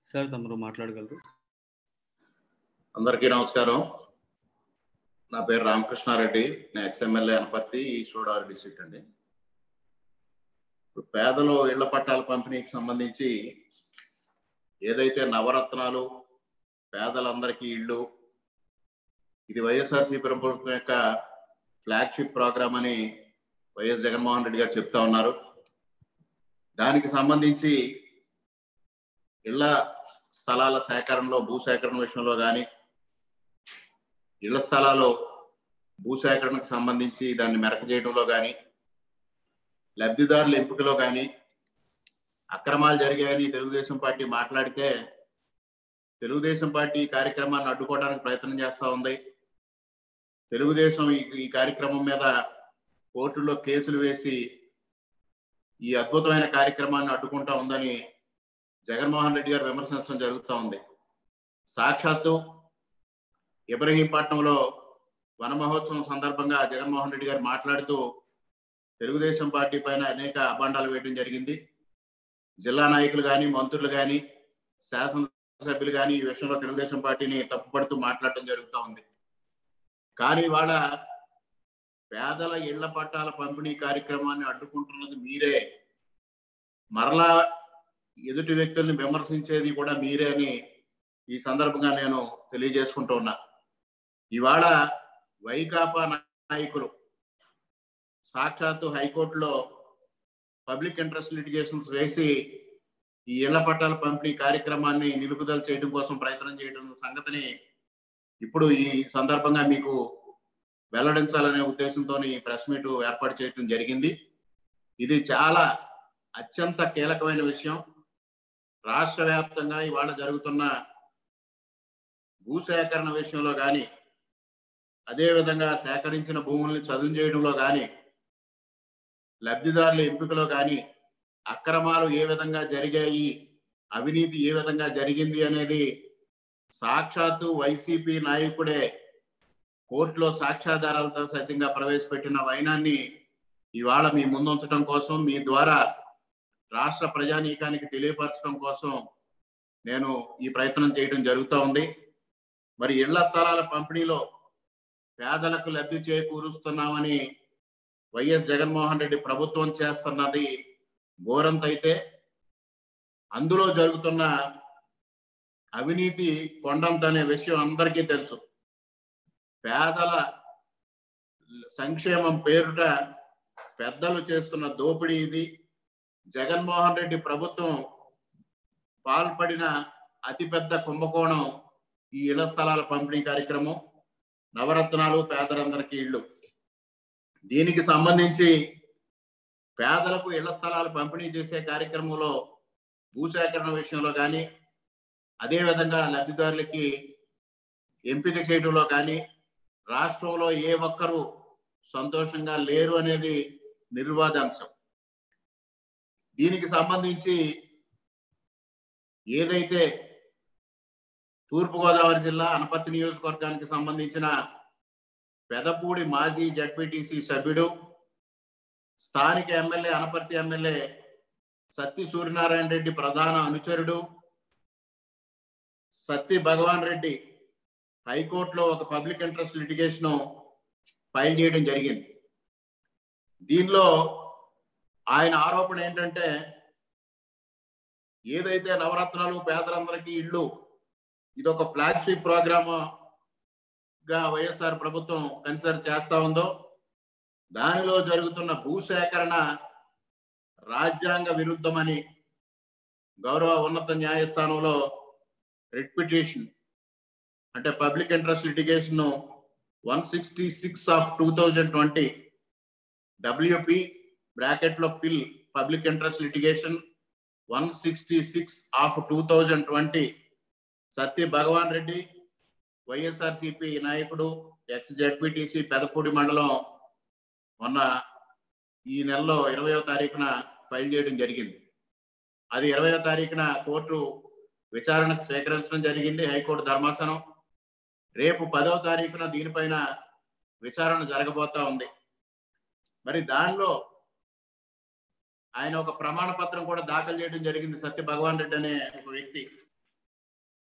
sir తమరు మాట్లాడగలరు అందరికీ నమస్కారం నా పేరు రామకృష్ణారెడ్డి నేను ఎక్స్ఎమ్మెల్యే అనపర్తి సూడారు డిస్ట్రిక్ట్ అండి ఇప్పుడు పేదలు ఇళ్ల పట్టాల పంపిణీకి సంబంధించి ఏదైతే నవరత్నాలు పేదలందరికీ ఇళ్ళు ఇది వైఎస్ఆర్సీ ప్రభుత్వం యొక్క ఫ్లాగ్షిప్ ప్రోగ్రామ్ అని వైఎస్ జగన్మోహన్ రెడ్డి గారు చెప్తా ఉన్నారు దానికి సంబంధించి ఇళ్ల స్థలాల సేకరణలో భూ సేకరణ విషయంలో కానీ ఇళ్ల స్థలాలు భూసేకరణకు సంబంధించి దాన్ని మెరక చేయడంలో కానీ లబ్ధిదారుల ఎంపికలో కానీ అక్రమాలు జరిగాయని తెలుగుదేశం పార్టీ మాట్లాడితే తెలుగుదేశం పార్టీ ఈ కార్యక్రమాన్ని అడ్డుకోవడానికి ప్రయత్నం చేస్తూ ఉంది తెలుగుదేశం ఈ ఈ కార్యక్రమం మీద కోర్టులో కేసులు వేసి ఈ అద్భుతమైన కార్యక్రమాన్ని అడ్డుకుంటా ఉందని జగన్మోహన్ రెడ్డి గారు విమర్శించడం జరుగుతూ ఉంది సాక్షాత్తు ఇబ్రహీంపట్నంలో వన మహోత్సవం సందర్భంగా జగన్మోహన్ రెడ్డి గారు మాట్లాడుతూ తెలుగుదేశం పార్టీ పైన అనేక అభాండాలు వేయడం జరిగింది జిల్లా నాయకులు కానీ మంత్రులు కానీ శాసనసభ్యులు కానీ ఈ విషయంలో తెలుగుదేశం పార్టీని తప్పుపడుతూ మాట్లాడటం జరుగుతూ ఉంది కానీ వాళ్ళ పేదల ఇళ్ల పట్టాల పంపిణీ కార్యక్రమాన్ని అడ్డుకుంటున్నది మీరే మరలా ఎదుటి వ్యక్తుల్ని విమర్శించేది కూడా మీరే అని ఈ సందర్భంగా నేను తెలియజేసుకుంటూ ఉన్నా ఇవాళ వైకాపా నాయకులు సాక్షాత్తు హైకోర్టులో పబ్లిక్ ఇంట్రెస్ట్ లిటిగేషన్స్ వేసి ఈ ఇళ్ల పట్టాల పంపిణీ కార్యక్రమాన్ని నిలుపుదల చేయడం కోసం ప్రయత్నం చేయడం సంగతిని ఇప్పుడు ఈ సందర్భంగా మీకు వెల్లడించాలనే ఉద్దేశంతో ఈ ప్రెస్ మీట్ ఏర్పాటు చేయడం జరిగింది ఇది చాలా అత్యంత కీలకమైన విషయం రాష్ట్ర వ్యాప్తంగా ఇవాళ జరుగుతున్న భూసేకరణ విషయంలో కానీ అదేవిధంగా సేకరించిన భూముల్ని చదువు చేయడంలో కానీ లబ్ధిదారుల ఎంపికలో కానీ అక్రమాలు ఏ విధంగా జరిగాయి అవినీతి ఏ విధంగా జరిగింది అనేది సాక్షాత్తు వైసీపీ నాయకుడే కోర్టులో సాక్ష్యాధారాలతో సైతంగా ప్రవేశపెట్టిన వైనాన్ని ఇవాళ మీ ముందుంచడం కోసం మీ ద్వారా రాష్ట్ర ప్రజానీకానికి తెలియపరచడం కోసం నేను ఈ ప్రయత్నం చేయడం జరుగుతూ ఉంది మరి ఇళ్ల స్థలాల పంపిణీలో పేదలకు లబ్ధి చేకూరుస్తున్నామని వైఎస్ జగన్మోహన్ రెడ్డి ప్రభుత్వం చేస్తున్నది ఘోరంతైతే అందులో జరుగుతున్న అవినీతి కొండంత అనే విషయం అందరికీ తెలుసు పేదల సంక్షేమం పేరుట పెద్దలు చేస్తున్న దోపిడీ ఇది జగన్మోహన్ రెడ్డి ప్రభుత్వం పాల్పడిన అతిపెద్ద కుంభకోణం ఈ ఇళ్ల స్థలాల పంపిణీ కార్యక్రమం నవరత్నాలు పేదలందరికీ ఇళ్ళు దీనికి సంబంధించి పేదలకు ఇళ్ల స్థలాలు పంపిణీ చేసే కార్యక్రమంలో భూసేకరణ విషయంలో కానీ అదేవిధంగా లబ్ధిదారులకి ఎంపిక చేయడంలో కానీ రాష్ట్రంలో ఏ ఒక్కరూ సంతోషంగా లేరు అనేది నిర్వాదాంశం దీనికి సంబంధించి ఏదైతే తూర్పుగోదావరి జిల్లా అనపర్తి నియోజకవర్గానికి సంబంధించిన పెదపూడి మాజీ జడ్పీటీసీ సభ్యుడు స్థానిక ఎమ్మెల్యే అనపర్తి ఎమ్మెల్యే సత్తి సూర్యనారాయణ రెడ్డి ప్రధాన అనుచరుడు సత్తి భగవాన్ రెడ్డి హైకోర్టులో ఒక పబ్లిక్ ఇంట్రెస్ట్ లిటిగేషన్ ఫైల్ చేయడం జరిగింది దీనిలో ఆయన ఆరోపణ ఏంటంటే ఏదైతే నవరత్నాలు పేదలందరికీ ఇళ్ళు ఇది ఒక ఫ్లాగ్షిప్ ప్రోగ్రామ్ గా వైఎస్ఆర్ ప్రభుత్వం కన్సిడర్ చేస్తా ఉందో దానిలో జరుగుతున్న భూసేకరణ రాజ్యాంగ విరుద్ధమని గౌరవ ఉన్నత న్యాయస్థానంలో రిట్ పిటిషన్ అంటే public interest litigation one sixty six of two thousand twenty WP బ్రాకెట్లో PIL public interest litigation one sixty six of two thousand twenty Satya Bhagavan Reddy YSRCP నాయకుడు ఎక్స్ జెడ్పీటీసీ పెదపూడి మండలం మొన్న ఈ నెలలో ఇరవయో తారీఖున ఫైల్ చేయడం జరిగింది అది ఇరవయో తారీఖున కోర్టు విచారణకు స్వీకరించడం జరిగింది హైకోర్టు ధర్మాసనం రేపు పదవ తారీఖున దీనిపైన విచారణ జరగబోతా ఉంది మరి దానిలో ఆయన ఒక ప్రమాణ పత్రం కూడా దాఖలు చేయడం జరిగింది సత్య భగవాన్ రెడ్డి అనే ఒక వ్యక్తి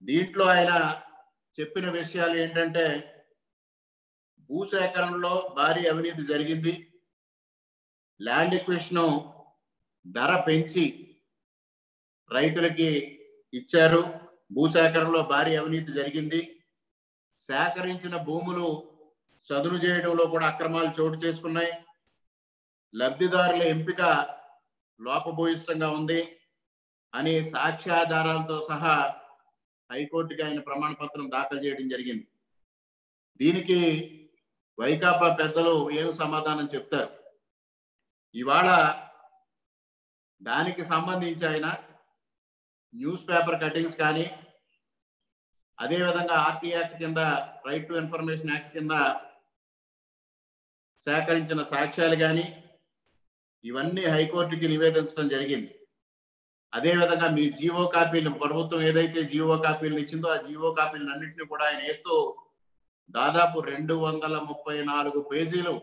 దీంట్లో ఆయన చెప్పిన విషయాలు ఏంటంటే భూసేకరణలో భారీ అవినీతి జరిగింది ల్యాండ్ ఎక్విషన్ ధర పెంచి రైతులకి ఇచ్చారు భూసేకరణలో భారీ అవినీతి జరిగింది సేకరించిన భూములు చదును చేయడంలో కూడా అక్రమాలు చోటు చేసుకున్నాయి లబ్ధిదారుల ఎంపిక లోపభూయిష్టంగా ఉంది అని సాక్ష్యాధారాలతో సహా హైకోర్టుకి ఆయన ప్రమాణ పత్రం దాఖలు చేయడం జరిగింది దీనికి వైకాపా పెద్దలు ఏం సమాధానం చెప్తారు ఇవాళ దానికి సంబంధించి ఆయన న్యూస్ పేపర్ కటింగ్స్ కానీ అదేవిధంగా ఆర్టీ యాక్ట్ కింద రైట్ టు ఇన్ఫర్మేషన్ యాక్ట్ కింద సేకరించిన సాక్ష్యాలు కానీ ఇవన్నీ హైకోర్టుకి నివేదించడం జరిగింది అదేవిధంగా మీ జీవో కాపీలు ప్రభుత్వం ఏదైతే జీవో కాపీలను ఇచ్చిందో ఆ జీవో కాపీలను అన్నింటినీ కూడా ఆయన వేస్తూ దాదాపు రెండు వందల ముప్పై నాలుగు పేజీలు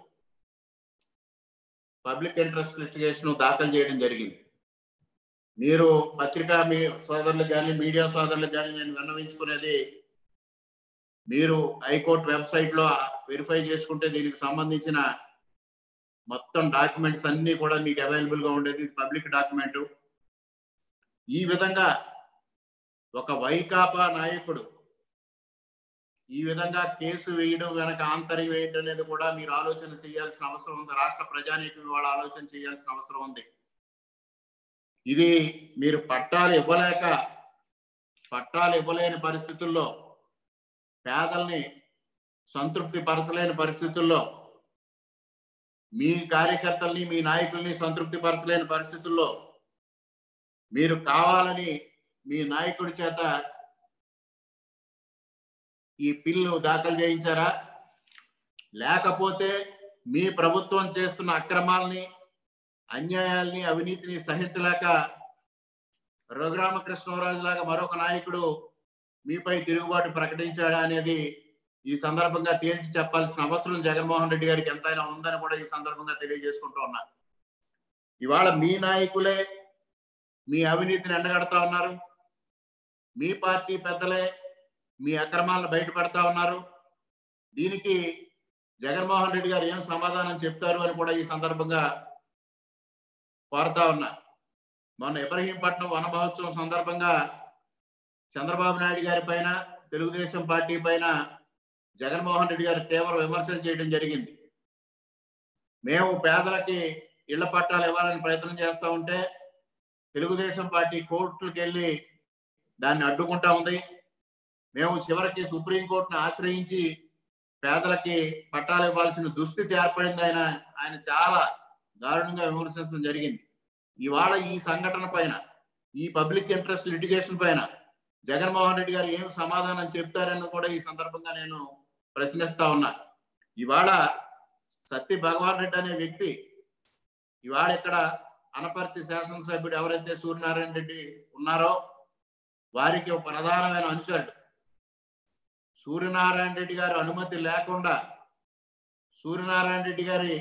పబ్లిక్ ఇంట్రెస్ట్ లిస్టిగేషన్ దాఖలు చేయడం జరిగింది మీరు పత్రికా మీ సోదరులకు కానీ మీడియా సోదరులకు కానీ నేను విన్నవించుకునేది మీరు హైకోర్టు వెబ్సైట్ లో వెరిఫై చేసుకుంటే దీనికి సంబంధించిన మొత్తం డాక్యుమెంట్స్ అన్ని కూడా మీకు అవైలబుల్ గా ఉండేది పబ్లిక్ డాక్యుమెంట్ ఈ విధంగా ఒక వైకాపా నాయకుడు ఈ విధంగా కేసు వేయడం వెనక ఆంతర్యం ఏంటనేది కూడా మీరు ఆలోచన చేయాల్సిన అవసరం ఉంది రాష్ట్ర ప్రజానీకం ఇవాళ ఆలోచన చేయాల్సిన అవసరం ఉంది ఇది మీరు పట్టాలు ఇవ్వలేక పట్టాలు ఇవ్వలేని పరిస్థితుల్లో పేదల్ని సంతృప్తి పరచలేని పరిస్థితుల్లో మీ కార్యకర్తల్ని మీ నాయకుల్ని సంతృప్తి పరచలేని పరిస్థితుల్లో మీరు కావాలని మీ నాయకుడి చేత ఈ పిల్లు దాఖలు చేయించారా లేకపోతే మీ ప్రభుత్వం చేస్తున్న అక్రమాలని అన్యాయాల్ని అవినీతిని సహించలేక రఘురామకృష్ణరాజు లాగా మరొక నాయకుడు మీపై తిరుగుబాటు ప్రకటించాడా అనేది ఈ సందర్భంగా తేల్చి చెప్పాల్సిన అవసరం జగన్మోహన్ రెడ్డి గారికి ఎంతైనా ఉందని కూడా ఈ సందర్భంగా తెలియజేసుకుంటూ ఉన్నా ఇవాళ మీ నాయకులే మీ అవినీతిని ఎండగడతా ఉన్నారు మీ పార్టీ పెద్దలే మీ అక్రమాలను బయటపెడతా ఉన్నారు దీనికి జగన్మోహన్ రెడ్డి గారు ఏం సమాధానం చెప్తారు అని కూడా ఈ సందర్భంగా కోరుతా ఉన్నా మొన్న ఇబ్రహీంపట్నం వన మహోత్సవం సందర్భంగా చంద్రబాబు నాయుడు గారి పైన తెలుగుదేశం పార్టీ పైన జగన్మోహన్ రెడ్డి గారు తీవ్ర విమర్శలు చేయడం జరిగింది మేము పేదలకి ఇళ్ల పట్టాలు ఇవ్వాలని ప్రయత్నం చేస్తూ ఉంటే తెలుగుదేశం పార్టీ కోర్టులకు వెళ్ళి దాన్ని అడ్డుకుంటా ఉంది మేము చివరికి సుప్రీంకోర్టును ఆశ్రయించి పేదలకి పట్టాలు ఇవ్వాల్సిన దుస్థితి ఏర్పడింది ఆయన ఆయన చాలా దారుణంగా విమర్శించడం జరిగింది ఇవాళ ఈ సంఘటన పైన ఈ పబ్లిక్ ఇంట్రెస్ట్ లిటిగేషన్ పైన జగన్మోహన్ రెడ్డి గారు ఏం సమాధానం చెప్తారని కూడా ఈ సందర్భంగా నేను ప్రశ్నిస్తా ఉన్నా ఇవాళ సత్తి భగవాన్ రెడ్డి అనే వ్యక్తి ఇవాళ ఇక్కడ అనపర్తి శాసనసభ్యుడు ఎవరైతే సూర్యనారాయణ రెడ్డి ఉన్నారో వారికి ఒక ప్రధానమైన అంశాడు సూర్యనారాయణ రెడ్డి గారి అనుమతి లేకుండా సూర్యనారాయణ రెడ్డి గారి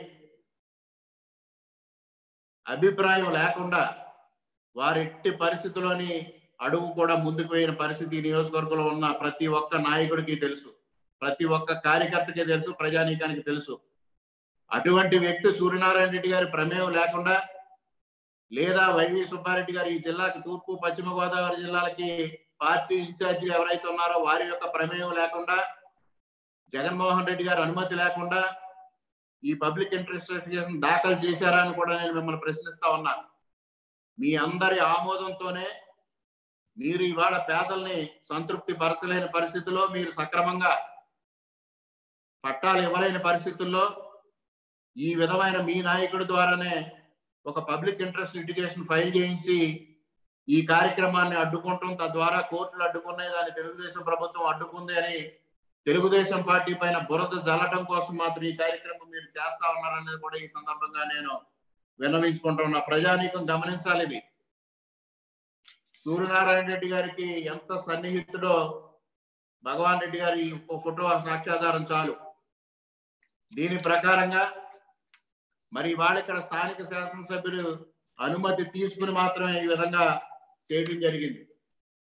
అభిప్రాయం లేకుండా వారెట్టి పరిస్థితుల్లోని అడుగు కూడా ముందుకు పోయిన పరిస్థితి ఈ నియోజకవర్గంలో ఉన్న ప్రతి ఒక్క నాయకుడికి తెలుసు ప్రతి ఒక్క కార్యకర్తకి తెలుసు ప్రజానీకానికి తెలుసు అటువంటి వ్యక్తి సూర్యనారాయణ రెడ్డి గారి ప్రమేయం లేకుండా లేదా వైవి సుబ్బారెడ్డి గారు ఈ జిల్లాకి తూర్పు పశ్చిమ గోదావరి జిల్లాలకి పార్టీ ఇన్ఛార్జి ఎవరైతే ఉన్నారో వారి యొక్క ప్రమేయం లేకుండా జగన్మోహన్ రెడ్డి గారి అనుమతి లేకుండా ఈ పబ్లిక్ ఇంట్రెస్ట్ దాఖలు చేశారా అని కూడా నేను మిమ్మల్ని ప్రశ్నిస్తా ఉన్నా మీ అందరి ఆమోదంతోనే మీరు ఇవాళ పేదల్ని సంతృప్తి పరచలేని పరిస్థితుల్లో మీరు సక్రమంగా పట్టాలు ఇవ్వలేని పరిస్థితుల్లో ఈ విధమైన మీ నాయకుడి ద్వారానే ఒక పబ్లిక్ ఇంట్రెస్ట్ లిటిగేషన్ ఫైల్ చేయించి ఈ కార్యక్రమాన్ని అడ్డుకుంటాం తద్వారా కోర్టులు అడ్డుకున్నాయి దాన్ని తెలుగుదేశం ప్రభుత్వం అడ్డుకుంది అని తెలుగుదేశం పార్టీ పైన బురద జల్లటం కోసం మాత్రం ఈ కార్యక్రమం మీరు చేస్తా ఉన్నారనేది కూడా ఈ సందర్భంగా నేను విన్నవించుకుంటున్నా ప్రజానీకం గమనించాలి ఇది సూర్యనారాయణ రెడ్డి గారికి ఎంత సన్నిహితుడో భగవాన్ రెడ్డి గారి ఫోటో సాక్ష్యాధారం చాలు దీని ప్రకారంగా మరి వాళ్ళ ఇక్కడ స్థానిక శాసనసభ్యులు అనుమతి తీసుకుని మాత్రమే ఈ విధంగా చేయడం జరిగింది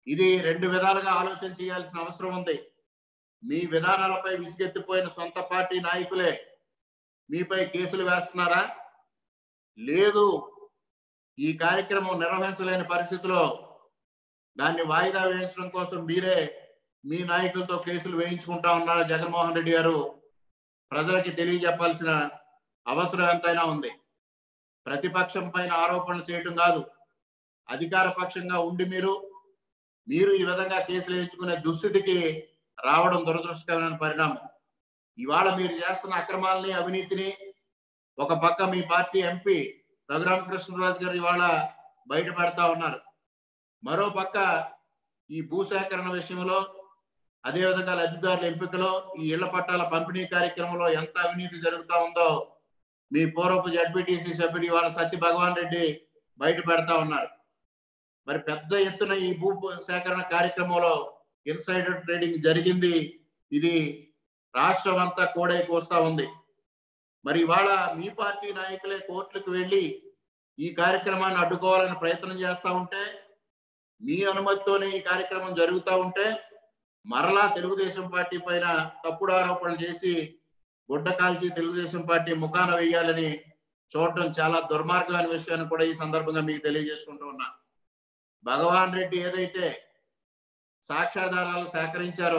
ఇది రెండు విధాలుగా ఆలోచన చేయాల్సిన అవసరం ఉంది మీ విధానాలపై విసిగెత్తిపోయిన సొంత పార్టీ నాయకులే మీపై కేసులు వేస్తున్నారా లేదు ఈ కార్యక్రమం నిర్వహించలేని పరిస్థితిలో దాన్ని వాయిదా వేయించడం కోసం మీరే మీ నాయకులతో కేసులు వేయించుకుంటా ఉన్నారు జగన్మోహన్ రెడ్డి గారు ప్రజలకి తెలియజెప్పాల్సిన అవసరం ఎంతైనా ఉంది ప్రతిపక్షం పైన ఆరోపణలు చేయడం కాదు అధికార పక్షంగా ఉండి మీరు మీరు ఈ విధంగా కేసులు వేయించుకునే దుస్థితికి రావడం దురదృష్టకరమైన పరిణామం ఇవాళ మీరు చేస్తున్న అక్రమాలని అవినీతిని ఒక పక్క మీ పార్టీ ఎంపీ రఘురామకృష్ణరాజు గారు ఇవాళ బయట పెడతా ఉన్నారు మరో పక్క ఈ భూసేకరణ విషయంలో అదేవిధంగా లబ్ధిదారుల ఎంపికలో ఈ ఇళ్ల పట్టాల పంపిణీ కార్యక్రమంలో ఎంత అవినీతి జరుగుతా ఉందో మీ పూర్వపు జడ్పీటీసీ సభ్యుడు ఇవాళ సత్య భగవాన్ రెడ్డి బయట పెడతా ఉన్నారు మరి పెద్ద ఎత్తున ఈ భూ సేకరణ కార్యక్రమంలో ఇన్సైడర్ ట్రేడింగ్ జరిగింది ఇది రాష్ట్రం అంతా కోడై కోస్తా ఉంది మరి ఇవాళ మీ పార్టీ నాయకులే కోర్టులకు వెళ్ళి ఈ కార్యక్రమాన్ని అడ్డుకోవాలని ప్రయత్నం చేస్తా ఉంటే మీ అనుమతితోనే ఈ కార్యక్రమం జరుగుతూ ఉంటే మరలా తెలుగుదేశం పార్టీ పైన తప్పుడు ఆరోపణలు చేసి గుడ్డ కాల్చి తెలుగుదేశం పార్టీ ముఖాన వేయాలని చూడటం చాలా దుర్మార్గమైన విషయాన్ని కూడా ఈ సందర్భంగా మీకు తెలియజేసుకుంటూ ఉన్నా భగవాన్ రెడ్డి ఏదైతే సాక్ష్యాధారాలు సేకరించారో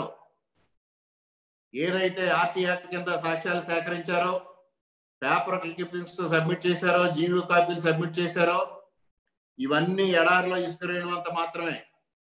ఏదైతే ఆర్టీ యాక్ట్ కింద సాక్ష్యాలు సేకరించారో పేపర్ క్లిప్పింగ్స్ సబ్మిట్ చేశారో జీవో కాపీలు సబ్మిట్ చేశారో ఇవన్నీ ఎడారిలో ఇసుకరేణువంత మాత్రమే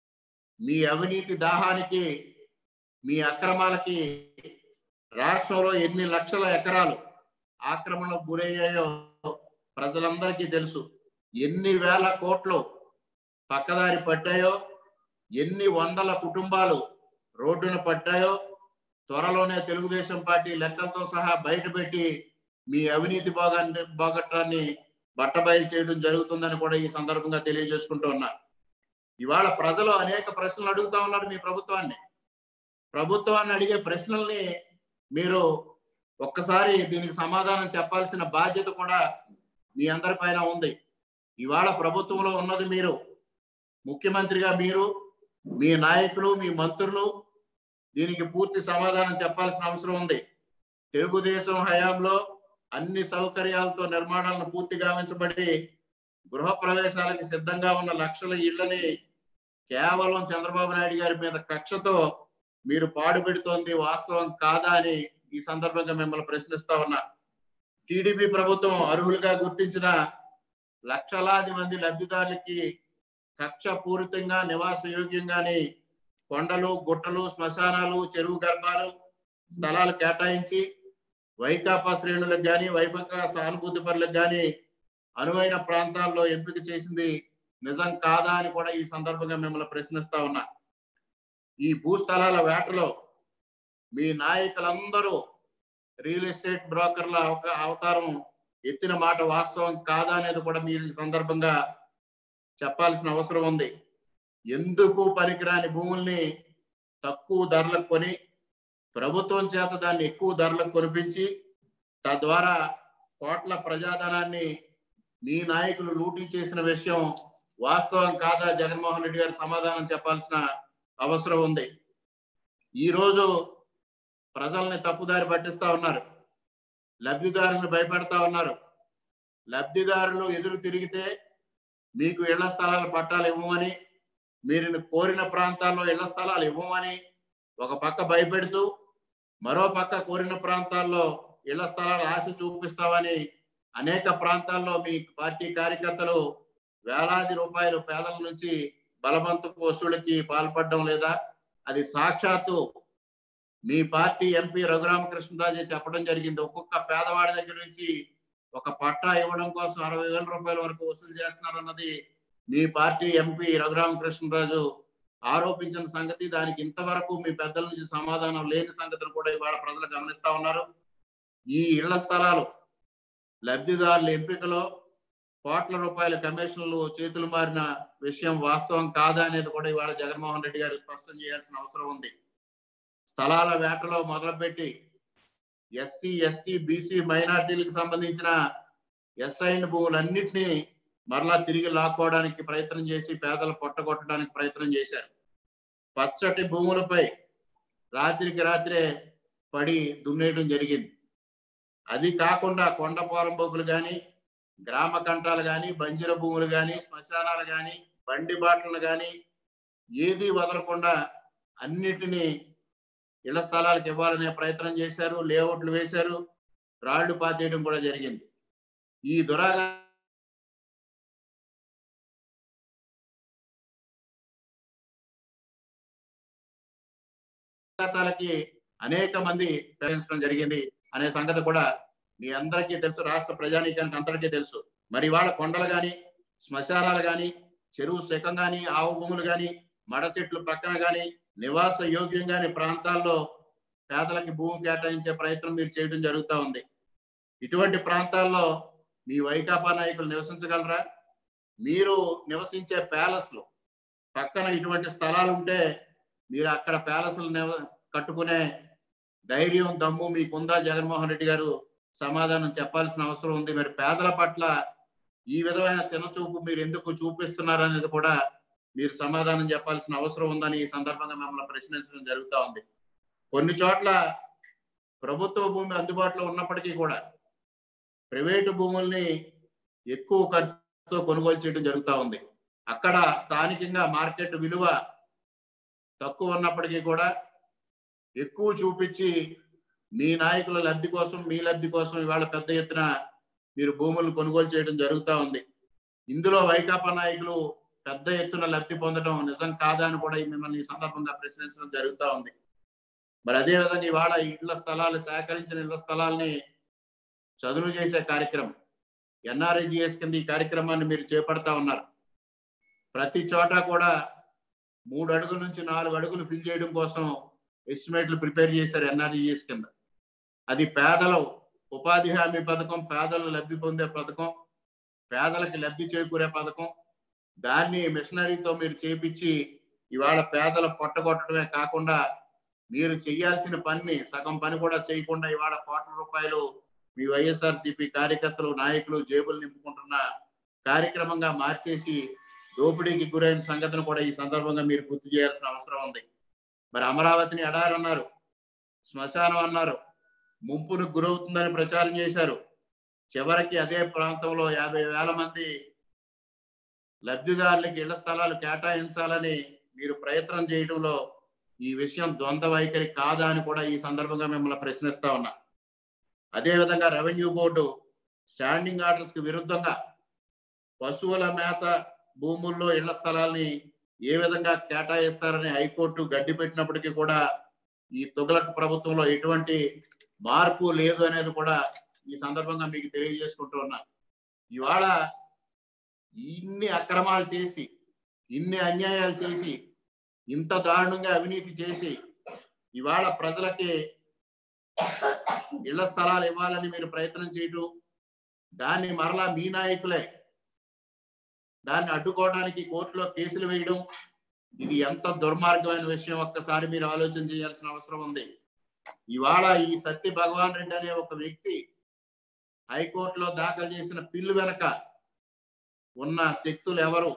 మీ అవినీతి దాహానికి మీ అక్రమాలకి రాష్ట్రంలో ఎన్ని లక్షల ఎకరాలు ఆక్రమణకు గురయ్యాయో ప్రజలందరికీ తెలుసు ఎన్ని వేల కోట్లు పక్కదారి పట్టాయో ఎన్ని వందల కుటుంబాలు రోడ్డున పట్టాయో త్వరలోనే తెలుగుదేశం పార్టీ లెక్కలతో సహా బయటపెట్టి మీ అవినీతి భాగాన్ని బాగట్రాన్ని బట్టబయలు చేయడం జరుగుతుందని కూడా ఈ సందర్భంగా తెలియజేసుకుంటూ ఉన్నా ఇవాళ ప్రజలు అనేక ప్రశ్నలు అడుగుతా ఉన్నారు మీ ప్రభుత్వాన్ని ప్రభుత్వాన్ని అడిగే ప్రశ్నల్ని మీరు ఒక్కసారి దీనికి సమాధానం చెప్పాల్సిన బాధ్యత కూడా మీ అందరి పైన ఉంది ఇవాళ ప్రభుత్వంలో ఉన్నది మీరు ముఖ్యమంత్రిగా మీరు మీ నాయకులు మీ మంత్రులు దీనికి పూర్తి సమాధానం చెప్పాల్సిన అవసరం ఉంది తెలుగుదేశం హయాంలో అన్ని సౌకర్యాలతో నిర్మాణాలను పూర్తి గావించబడి గృహ ప్రవేశాలకి సిద్ధంగా ఉన్న లక్షల ఇళ్లని కేవలం చంద్రబాబు నాయుడు గారి మీద కక్షతో మీరు పాడుపెడుతోంది వాస్తవం కాదా అని ఈ సందర్భంగా మిమ్మల్ని ప్రశ్నిస్తా ఉన్నా టీడీపీ ప్రభుత్వం అర్హులుగా గుర్తించిన లక్షలాది మంది లబ్ధిదారులకి కక్ష పూరితంగా నివాస యోగ్యంగాని కొండలు గుట్టలు శ్మశానాలు చెరువు గర్భాలు స్థలాలు కేటాయించి వైకాపా శ్రేణులకు కానీ వైపక సానుభూతి పరులకు కానీ అనువైన ప్రాంతాల్లో ఎంపిక చేసింది నిజం కాదా అని కూడా ఈ సందర్భంగా మిమ్మల్ని ప్రశ్నిస్తా ఉన్నా ఈ భూస్థలాల వేటలో మీ నాయకులందరూ రియల్ ఎస్టేట్ బ్రోకర్ల ఒక అవతారం ఎత్తిన మాట వాస్తవం కాదా అనేది కూడా మీరు ఈ సందర్భంగా చెప్పాల్సిన అవసరం ఉంది ఎందుకు పనికిరాని భూముల్ని తక్కువ ధరలకు కొని ప్రభుత్వం చేత దాన్ని ఎక్కువ ధరలకు కొనిపించి తద్వారా కోట్ల ప్రజాధనాన్ని మీ నాయకులు లూటీ చేసిన విషయం వాస్తవం కాదా జగన్మోహన్ రెడ్డి గారు సమాధానం చెప్పాల్సిన అవసరం ఉంది ఈ రోజు ప్రజల్ని తప్పుదారి పట్టిస్తా ఉన్నారు లబ్ధిదారులను భయపెడతా ఉన్నారు లబ్ధిదారులు ఎదురు తిరిగితే మీకు ఇళ్ల స్థలాలు పట్టాలు ఇవ్వమని మీరు కోరిన ప్రాంతాల్లో ఇళ్ల స్థలాలు ఇవ్వమని ఒక పక్క భయపెడుతూ మరో పక్క కోరిన ప్రాంతాల్లో ఇళ్ల స్థలాలు ఆశ చూపిస్తామని అనేక ప్రాంతాల్లో మీ పార్టీ కార్యకర్తలు వేలాది రూపాయలు పేదల నుంచి బలవంతపు వసూళ్ళకి పాల్పడడం లేదా అది సాక్షాత్తు మీ పార్టీ ఎంపీ రఘురామకృష్ణరాజు చెప్పడం జరిగింది ఒక్కొక్క పేదవాడి దగ్గర నుంచి ఒక పట్టా ఇవ్వడం కోసం అరవై వేల రూపాయల వరకు వసూలు చేస్తున్నారన్నది మీ పార్టీ ఎంపీ రఘురామకృష్ణరాజు ఆరోపించిన సంగతి దానికి ఇంతవరకు మీ పెద్దల నుంచి సమాధానం లేని సంగతిని కూడా ఇవాళ ప్రజలు గమనిస్తా ఉన్నారు ఈ ఇళ్ల స్థలాలు లబ్ధిదారుల ఎంపికలో కోట్ల రూపాయల కమిషన్లు చేతులు మారిన విషయం వాస్తవం కాదా అనేది కూడా ఇవాళ జగన్మోహన్ రెడ్డి గారు స్పష్టం చేయాల్సిన అవసరం ఉంది స్థలాల వేటలో మొదలుపెట్టి ఎస్సీ ఎస్టీ బీసీ మైనార్టీలకు సంబంధించిన ఎస్ఐన్ భూములన్నింటినీ మరలా తిరిగి లాక్కోవడానికి ప్రయత్నం చేసి పేదలు పొట్టగొట్టడానికి ప్రయత్నం చేశారు పచ్చటి భూములపై రాత్రికి రాత్రే పడి దున్నేయడం జరిగింది అది కాకుండా కొండ పోరంబోకులు కానీ గ్రామ కంటాలు కానీ బంజర భూములు కానీ శ్మశానాలు కానీ బండి బాటలు కానీ ఏది వదలకుండా అన్నిటినీ ఇళ్ల స్థలాలకు ఇవ్వాలనే ప్రయత్నం చేశారు లేఅవుట్లు వేశారు రాళ్లు పాతేయడం కూడా జరిగింది ఈ దురాగా ఘాతాలకి అనేక మంది ప్రయాణించడం జరిగింది అనే సంగతి కూడా మీ అందరికీ తెలుసు రాష్ట్ర ప్రజానీకానికి అందరికీ తెలుసు మరి వాళ్ళ కొండలు కానీ శ్మశానాలు కానీ చెరువు శకం కానీ ఆవు భూములు కానీ మడ చెట్లు పక్కన కానీ నివాస యోగ్యం కాని ప్రాంతాల్లో పేదలకి భూమి కేటాయించే ప్రయత్నం మీరు చేయడం జరుగుతూ ఉంది ఇటువంటి ప్రాంతాల్లో మీ వైకాపా నాయకులు నివసించగలరా మీరు నివసించే ప్యాలెస్లు పక్కన ఇటువంటి స్థలాలు ఉంటే మీరు అక్కడ ప్యాలెస్లు నివ- కట్టుకునే ధైర్యం దమ్ము మీకుందా జగన్మోహన్ రెడ్డి గారు సమాధానం చెప్పాల్సిన అవసరం ఉంది మరి పేదల పట్ల ఈ విధమైన చిన్న చూపు మీరు ఎందుకు చూపిస్తున్నారు అనేది కూడా మీరు సమాధానం చెప్పాల్సిన అవసరం ఉందని ఈ సందర్భంగా మిమ్మల్ని ప్రశ్నించడం జరుగుతూ ఉంది కొన్ని చోట్ల ప్రభుత్వ భూమి అందుబాటులో ఉన్నప్పటికీ కూడా ప్రైవేటు భూముల్ని ఎక్కువ ఖర్చుతో కొనుగోలు చేయడం జరుగుతూ ఉంది అక్కడ స్థానికంగా మార్కెట్ విలువ తక్కువ ఉన్నప్పటికీ కూడా ఎక్కువ చూపించి మీ నాయకుల లబ్ధి కోసం మీ లబ్ధి కోసం ఇవాళ పెద్ద ఎత్తున మీరు భూములు కొనుగోలు చేయడం జరుగుతూ ఉంది ఇందులో వైకాపా నాయకులు పెద్ద ఎత్తున లబ్ధి పొందడం నిజం కాదా అని కూడా మిమ్మల్ని ఈ సందర్భంగా ప్రశ్నించడం జరుగుతూ ఉంది మరి అదే విధంగా ఇవాళ ఇళ్ల స్థలాలు సేకరించిన ఇళ్ల స్థలాల్ని చదును చేసే కార్యక్రమం ఎన్ఆర్ఐజిఎస్ కింద ఈ కార్యక్రమాన్ని మీరు చేపడతా ఉన్నారు ప్రతి చోట కూడా మూడు అడుగుల నుంచి నాలుగు అడుగులు ఫిల్ చేయడం కోసం ఎస్టిమేట్లు ప్రిపేర్ చేశారు ఎన్ఆర్ఈఎస్ కింద అది పేదల ఉపాధి హామీ పథకం పేదలు లబ్ధి పొందే పథకం పేదలకి లబ్ధి చేకూరే పథకం దాన్ని మిషనరీతో మీరు చేపించి ఇవాళ పేదల పొట్టగొట్టడమే కాకుండా మీరు చేయాల్సిన పని సగం పని కూడా చేయకుండా ఇవాళ కోట్ల రూపాయలు మీ వైఎస్ఆర్ సిపి కార్యకర్తలు నాయకులు జేబులు నింపుకుంటున్న కార్యక్రమంగా మార్చేసి దోపిడీకి గురైన సంగతిని కూడా ఈ సందర్భంగా మీరు గుర్తు చేయాల్సిన అవసరం ఉంది మరి అమరావతిని ఎడారి అన్నారు శ్మశానం అన్నారు ముంపును గురవుతుందని ప్రచారం చేశారు చివరికి అదే ప్రాంతంలో యాభై వేల మంది లబ్ధిదారులకి ఇళ్ల స్థలాలు కేటాయించాలని మీరు ప్రయత్నం చేయడంలో ఈ విషయం ద్వంద్వ వైఖరి కాదా అని కూడా ఈ సందర్భంగా మిమ్మల్ని ప్రశ్నిస్తా ఉన్నా అదేవిధంగా రెవెన్యూ బోర్డు స్టాండింగ్ ఆర్డర్స్ కి విరుద్ధంగా పశువుల మేత భూముల్లో ఇళ్ల స్థలాల్ని ఏ విధంగా కేటాయిస్తారని హైకోర్టు గడ్డి పెట్టినప్పటికీ కూడా ఈ తుగలక్ ప్రభుత్వంలో ఎటువంటి మార్పు లేదు అనేది కూడా ఈ సందర్భంగా మీకు తెలియజేసుకుంటూ ఉన్నా ఇవాళ ఇన్ని అక్రమాలు చేసి ఇన్ని అన్యాయాలు చేసి ఇంత దారుణంగా అవినీతి చేసి ఇవాళ ప్రజలకి ఇళ్ల స్థలాలు ఇవ్వాలని మీరు ప్రయత్నం చేయటం దాన్ని మరలా మీ నాయకులే దాన్ని అడ్డుకోవడానికి కోర్టులో కేసులు వేయడం ఇది ఎంత దుర్మార్గమైన విషయం ఒక్కసారి మీరు ఆలోచన చేయాల్సిన అవసరం ఉంది ఇవాళ ఈ సత్య భగవాన్ రెడ్డి అనే ఒక వ్యక్తి హైకోర్టులో దాఖలు చేసిన పిల్లు వెనక ఉన్న శక్తులు ఎవరు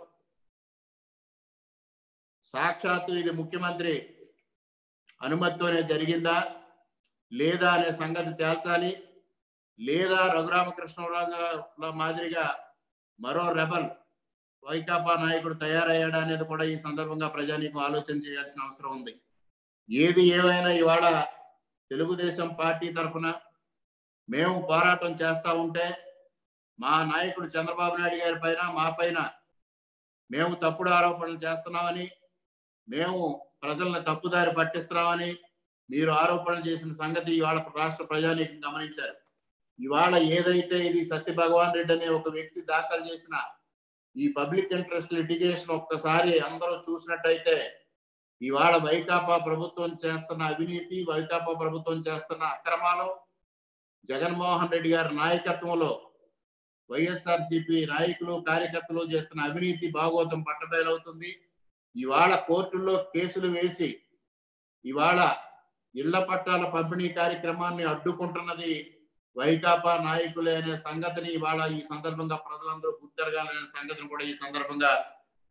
సాక్షాత్తు ఇది ముఖ్యమంత్రి అనుమతితోనే జరిగిందా లేదా అనే సంగతి తేల్చాలి లేదా రఘురామకృష్ణరాజు మాదిరిగా మరో రెబల్ వైకాపా నాయకుడు తయారయ్యాడా అనేది కూడా ఈ సందర్భంగా ప్రజానీకం ఆలోచన చేయాల్సిన అవసరం ఉంది ఏది ఏమైనా ఇవాళ తెలుగుదేశం పార్టీ తరఫున మేము పోరాటం చేస్తా ఉంటే మా నాయకుడు చంద్రబాబు నాయుడు గారి పైన మా పైన మేము తప్పుడు ఆరోపణలు చేస్తున్నామని మేము ప్రజల్ని తప్పుదారి పట్టిస్తున్నామని మీరు ఆరోపణలు చేసిన సంగతి ఇవాళ రాష్ట్ర ప్రజానీకం గమనించారు ఇవాళ ఏదైతే ఇది సత్య భగవాన్ రెడ్డి అనే ఒక వ్యక్తి దాఖలు చేసిన ఈ పబ్లిక్ ఇంట్రెస్ట్ లిటిగేషన్ ఒక్కసారి అందరూ చూసినట్టయితే ఇవాళ వైకాపా ప్రభుత్వం చేస్తున్న అవినీతి వైకాపా ప్రభుత్వం చేస్తున్న అక్రమాలు జగన్మోహన్ రెడ్డి గారి నాయకత్వంలో వైఎస్ఆర్ సిపి నాయకులు కార్యకర్తలు చేస్తున్న అవినీతి భాగోతం పట్టబయలవుతుంది ఇవాళ కోర్టుల్లో కేసులు వేసి ఇవాళ ఇళ్ల పట్టాల పంపిణీ కార్యక్రమాన్ని అడ్డుకుంటున్నది వైకాపా నాయకులే అనే సంగతిని ఇవాళ ఈ సందర్భంగా ప్రజలందరూ గుర్తెరగాలనే సంగతిని కూడా ఈ సందర్భంగా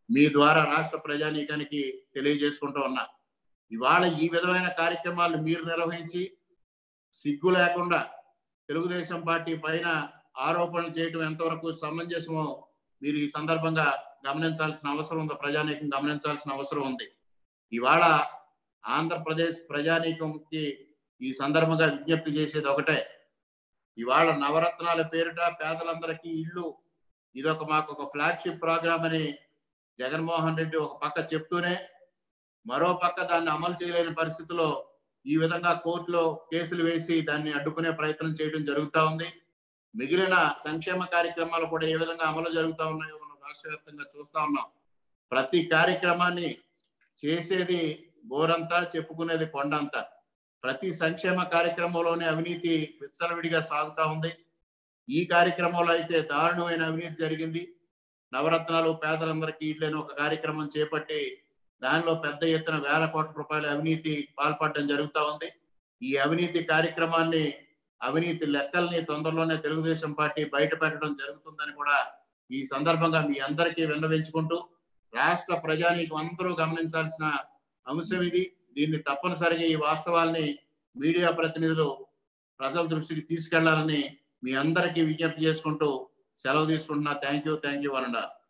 మీ ద్వారా రాష్ట్ర ప్రజానీకానికి తెలియజేసుకుంటూ ఉన్నా ఇవాళ ఈ విధమైన కార్యక్రమాలు మీరు నిర్వహించి సిగ్గు లేకుండా తెలుగుదేశం పార్టీ పైన ఆరోపణలు చేయటం ఎంతవరకు సమంజసమో మీరు ఈ సందర్భంగా గమనించాల్సిన అవసరం ఉంది ప్రజానీకం గమనించాల్సిన అవసరం ఉంది ఇవాళ ఆంధ్రప్రదేశ్ ప్రజానీకంకి ఈ సందర్భంగా విజ్ఞప్తి చేసేది ఒకటే ఇవాళ నవరత్నాల పేరిట పేదలందరికీ ఇల్లు ఇదొక మాకు ఒక ఫ్లాగ్షిప్ ప్రోగ్రామ్ అని జగన్మోహన్ రెడ్డి ఒక పక్క చెప్తూనే మరో పక్క దాన్ని అమలు చేయలేని పరిస్థితిలో ఈ విధంగా కోర్టులో కేసులు వేసి దాన్ని అడ్డుకునే ప్రయత్నం చేయడం జరుగుతూ ఉంది మిగిలిన సంక్షేమ కార్యక్రమాలు కూడా ఏ విధంగా అమలు జరుగుతూ ఉన్నాయో మనం రాష్ట్ర వ్యాప్తంగా చూస్తా ఉన్నాం ప్రతి కార్యక్రమాన్ని చేసేది బోరంతా చెప్పుకునేది కొండంతా ప్రతి సంక్షేమ కార్యక్రమంలోనే అవినీతి విచ్చలవిడిగా సాగుతా ఉంది ఈ కార్యక్రమంలో అయితే దారుణమైన అవినీతి జరిగింది నవరత్నాలు పేదలందరికీ ఇట్లని ఒక కార్యక్రమం చేపట్టి దానిలో పెద్ద ఎత్తున వేల కోట్ల రూపాయల అవినీతి పాల్పడడం జరుగుతూ ఉంది ఈ అవినీతి కార్యక్రమాన్ని అవినీతి లెక్కల్ని తొందరలోనే తెలుగుదేశం పార్టీ బయట పెట్టడం జరుగుతుందని కూడా ఈ సందర్భంగా మీ అందరికీ విన్నవించుకుంటూ రాష్ట్ర ప్రజానీకం అందరూ గమనించాల్సిన అంశం ఇది దీన్ని తప్పనిసరిగా ఈ వాస్తవాల్ని మీడియా ప్రతినిధులు ప్రజల దృష్టికి తీసుకెళ్లాలని మీ అందరికీ విజ్ఞప్తి చేసుకుంటూ సెలవు తీసుకుంటున్నా థ్యాంక్ యూ థ్యాంక్ యూ అనండా